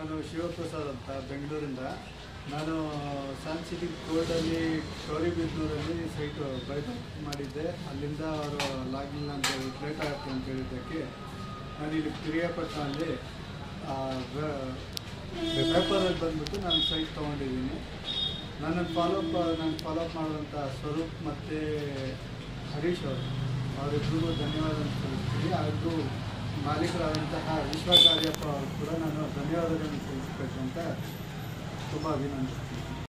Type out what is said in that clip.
ನಾನು ಶಿವಪ್ರಸಾದ್ ಅಂತ ಬೆಂಗಳೂರಿಂದ ನಾನು ಸನ್ ಸಿಟಿ ಕೋರ್ಟಲ್ಲಿ ಗೌರಿಬಿದನೂರಲ್ಲಿ ಸೈಟು ಬೈಬ್ಯಾಕ್ ಮಾಡಿದ್ದೆ ಅಲ್ಲಿಂದ ಅವರು ಲಾಗಿಲ್ಲ ಅಂತ ಹೇಳಿ ಲೇಟ್ ಆಗುತ್ತೆ ಅಂತ ಹೇಳಿದ್ದಕ್ಕೆ ನಾನು ಇಲ್ಲಿ ಪಿರಿಯಾಪಟ್ಟಣದಲ್ಲಿ ಪೇಪರಲ್ಲಿ ಬಂದ್ಬಿಟ್ಟು ನಾನು ಸೈಟ್ ತೊಗೊಂಡಿದ್ದೀನಿ ನನ್ನನ್ನು ಫಾಲೋಅಪ್ ನಾನು ಫಾಲೋಅಪ್ ಮಾಡುವಂಥ ಸ್ವರೂಪ್ ಮತ್ತು ಹರೀಶ್ ಅವರು ಅವರಿಬ್ಬರಿಗೂ ಧನ್ಯವಾದ ತಿಳಿಸ್ತೀನಿ ಹಾಗೂ ಮಾಲೀಕರಾದಂತಹ ವಿಶ್ವಾಚಾರ್ಯಪ್ಪ ಅವರು ಕೂಡ ನಾನು ಧನ್ಯವಾದಗಳನ್ನು ತಿಳಿಸ್ಬೇಕು ಅಂತ ತುಂಬ ಅಭಿನಂದಿಸ್ತೀನಿ